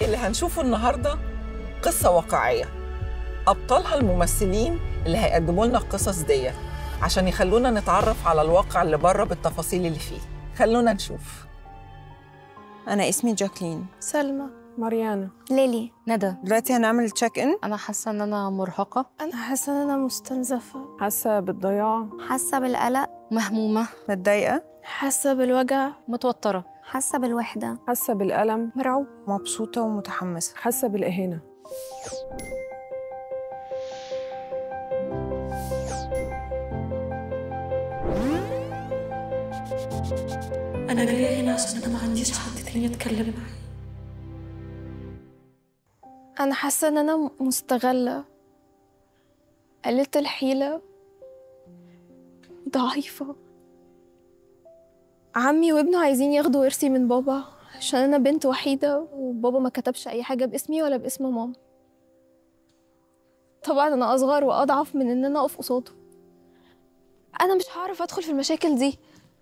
اللي هنشوفه النهارده قصة واقعية أبطالها الممثلين اللي هيقدموا لنا القصص ديت عشان يخلونا نتعرف على الواقع اللي بره بالتفاصيل اللي فيه خلونا نشوف أنا اسمي جاكلين سلمى مريانا ليلي ندى دلوقتي هنعمل تشيك إن انا حاسه ان انا مرهقه أنا حاسة إن أنا مستنزفة حاسة بالضياع حاسة بالقلق مهمومه متضايقة حاسة بالوجع متوتره حاسة بالوحدة حاسة بالألم مرعوب مبسوطة ومتحمسة حاسة بالإهانة أنا جاية هنا عشان أنا ما عنديش حد تاني أتكلم معاه أنا حاسة إن أنا مستغلة قلة الحيلة ضعيفة عمي وابنه عايزين ياخدوا ورثي من بابا عشان أنا بنت وحيدة وبابا ما كتبش أي حاجة باسمي ولا باسم ماما طبعا أنا أصغر وأضعف من إن أنا أقف قصاده أنا مش هعرف أدخل في المشاكل دي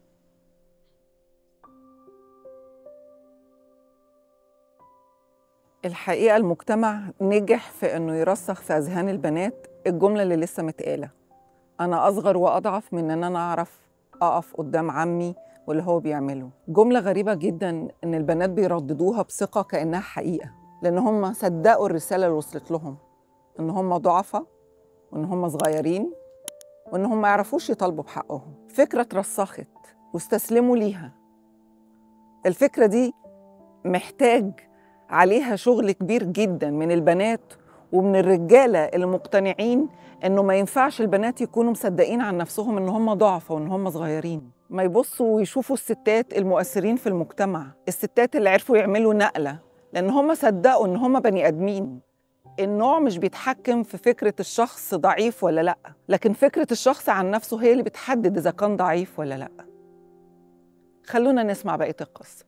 الحقيقة المجتمع نجح في إنه يرسخ في أذهان البنات الجملة اللي لسه متقالة أنا أصغر وأضعف من إن أنا أعرف أقف قدام عمي واللي هو بيعمله جملة غريبة جدا إن البنات بيرددوها بثقة كأنها حقيقة لأن هم صدقوا الرسالة اللي وصلت لهم إن هم ضعفة وإن هم صغيرين وإن هم ما يعرفوش يطالبوا بحقهم فكرة اترسخت واستسلموا ليها الفكرة دي محتاج عليها شغل كبير جدا من البنات ومن الرجاله اللي مقتنعين انه ما ينفعش البنات يكونوا مصدقين عن نفسهم ان هم ضعفة وان هم صغيرين ما يبصوا ويشوفوا الستات المؤثرين في المجتمع الستات اللي عرفوا يعملوا نقله لان هم صدقوا ان هم بني ادمين النوع مش بيتحكم في فكره الشخص ضعيف ولا لا لكن فكره الشخص عن نفسه هي اللي بتحدد اذا كان ضعيف ولا لا خلونا نسمع بقيه القصه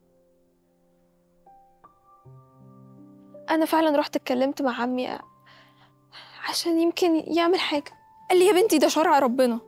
أنا فعلا رحت اتكلمت مع عمي عشان يمكن يعمل حاجة قال لي يا بنتي ده شرع ربنا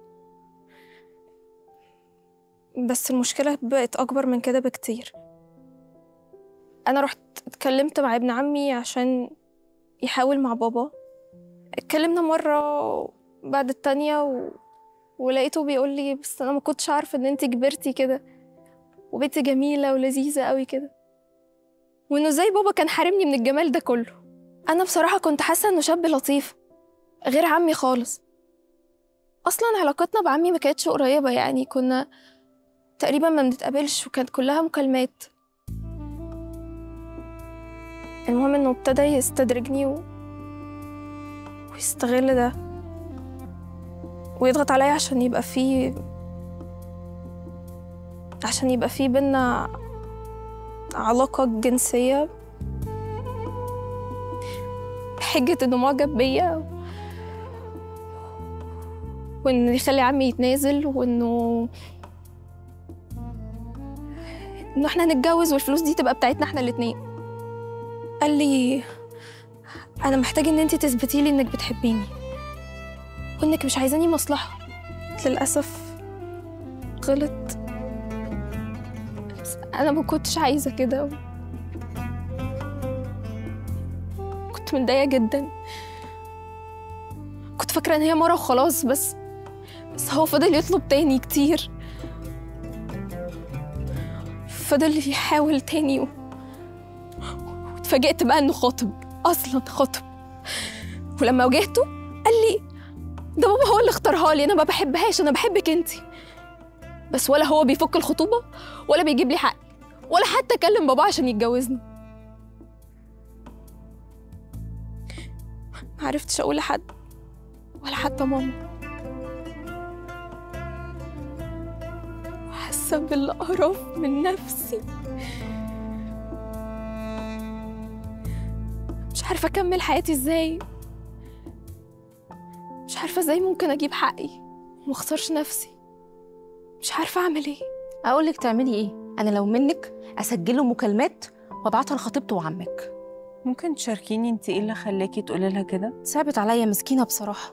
بس المشكلة بقت أكبر من كده بكتير أنا رحت اتكلمت مع ابن عمي عشان يحاول مع بابا اتكلمنا مرة بعد التانية و... ولقيته بيقول لي بس أنا ما كنتش عارفة إن أنت كبرتي كده وبنتي جميلة ولذيذة قوي كده وإنه زي بابا كان حارمني من الجمال ده كله أنا بصراحة كنت حاسة إنه شاب لطيف غير عمي خالص أصلا علاقتنا بعمي ما كانتش قريبة يعني كنا تقريبا ما بنتقابلش وكانت كلها مكالمات المهم إنه ابتدى يستدرجني و... ويستغل ده ويضغط عليا عشان يبقى فيه عشان يبقى فيه بينا علاقة جنسية بحجة إنه معجب بيا وإنه يخلي عمي يتنازل وإنه إنه إحنا هنتجوز والفلوس دي تبقى بتاعتنا إحنا الاتنين قال لي أنا محتاج إن أنتي تثبتي لي إنك بتحبيني وإنك مش عايزاني مصلحة للأسف غلط بس أنا ما كنتش عايزة كده كنت متضايقة جدا كنت فاكرة إن هي مرة وخلاص بس بس هو فضل يطلب تاني كتير فضل يحاول تاني و... واتفاجئت بقى إنه خاطب أصلا خاطب ولما واجهته قال لي ده بابا هو اللي اختارها لي أنا ما بحبهاش أنا بحبك أنتي بس ولا هو بيفك الخطوبة ولا بيجيب لي حقي ولا حتى كلم بابا عشان يتجوزني معرفتش أقول لحد ولا حتى ماما حاسة بالقرف من نفسي مش عارفة أكمل حياتي إزاي مش عارفة إزاي ممكن أجيب حقي ومخسرش نفسي مش عارفة أعمل إيه اقول لك تعملي ايه انا لو منك اسجله مكالمات وابعتها لخطيبته وعمك ممكن تشاركيني انت ايه اللي خلاكي تقولي لها كده صعبت عليا مسكينه بصراحه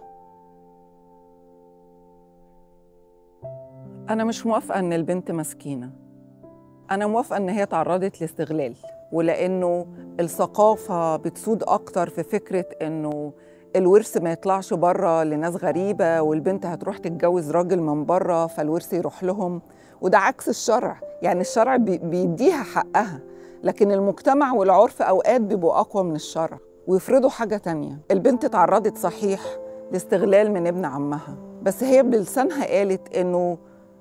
أنا مش موافقة إن البنت مسكينة أنا موافقة إن هي تعرضت لاستغلال ولأنه الثقافة بتسود أكتر في فكرة إنه الورث ما يطلعش بره لناس غريبة والبنت هتروح تتجوز راجل من بره فالورث يروح لهم وده عكس الشرع يعني الشرع بي- بيديها حقها لكن المجتمع والعرف أوقات بيبقوا أقوى من الشرع ويفرضوا حاجة تانية البنت اتعرضت صحيح لاستغلال من ابن عمها بس هي بلسانها قالت إنه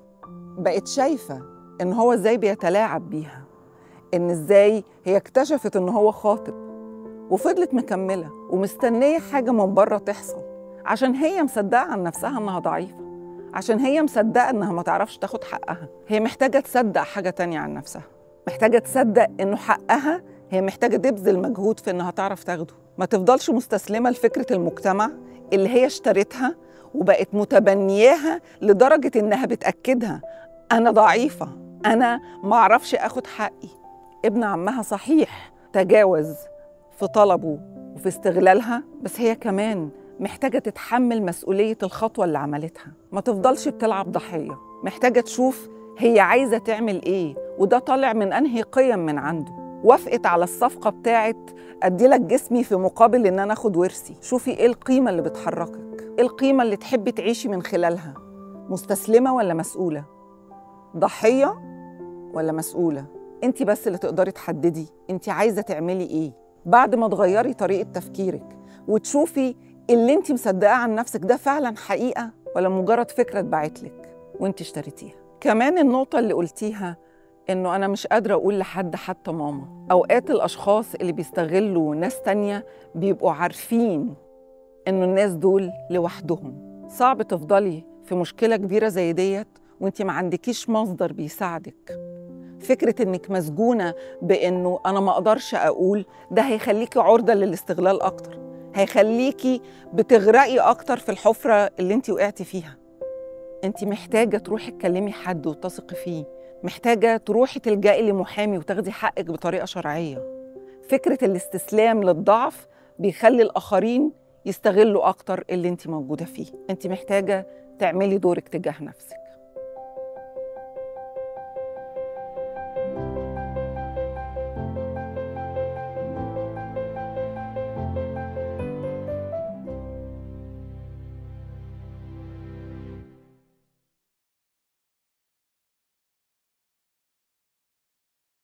بقت شايفة إن هو إزاي بيتلاعب بيها إن إزاي هي اكتشفت إن هو خاطب وفضلت مكملة ومستنية حاجة من بره تحصل عشان هي مصدقة عن نفسها إنها ضعيفة عشان هي مصدقة إنها ما تعرفش تاخد حقها هي محتاجة تصدق حاجة تانية عن نفسها محتاجة تصدق إنه حقها هي محتاجة تبذل مجهود في إنها تعرف تاخده ما تفضلش مستسلمة لفكرة المجتمع اللي هي اشترتها وبقت متبنياها لدرجة إنها بتأكدها أنا ضعيفة أنا ما أعرفش أخد حقي ابن عمها صحيح تجاوز في طلبه وفي استغلالها بس هي كمان محتاجة تتحمل مسؤولية الخطوة اللي عملتها ما تفضلش بتلعب ضحية محتاجة تشوف هي عايزة تعمل إيه وده طالع من أنهي قيم من عنده وافقت على الصفقة بتاعت أديلك جسمي في مقابل إن أنا أخد ورثي شوفي إيه القيمة اللي بتحركك إيه القيمة اللي تحبي تعيشي من خلالها مستسلمة ولا مسؤولة ضحية ولا مسؤولة انت بس اللي تقدري تحددي انت عايزة تعملي ايه بعد ما تغيري طريقة تفكيرك وتشوفي اللي انت مصدقاه عن نفسك ده فعلا حقيقة ولا مجرد فكرة اتبعتلك وانت اشتريتيها كمان النقطة اللي قلتيها انه انا مش قادرة اقول لحد حتى ماما اوقات الاشخاص اللي بيستغلوا ناس تانية بيبقوا عارفين انه الناس دول لوحدهم صعب تفضلي في مشكلة كبيرة زي ديت وانت ما عندكيش مصدر بيساعدك فكرة انك مسجونة بانه انا ما اقدرش اقول ده هيخليكي عرضة للاستغلال اكتر هيخليكي بتغرقي اكتر في الحفرة اللي انت وقعتي فيها انت محتاجة تروحي تكلمي حد وتثقي فيه محتاجة تروحي تلجئي لمحامي وتاخدي حقك بطريقة شرعية فكرة الاستسلام للضعف بيخلي الآخرين يستغلوا أكتر اللي انت موجودة فيه انت محتاجة تعملي دورك تجاه نفسك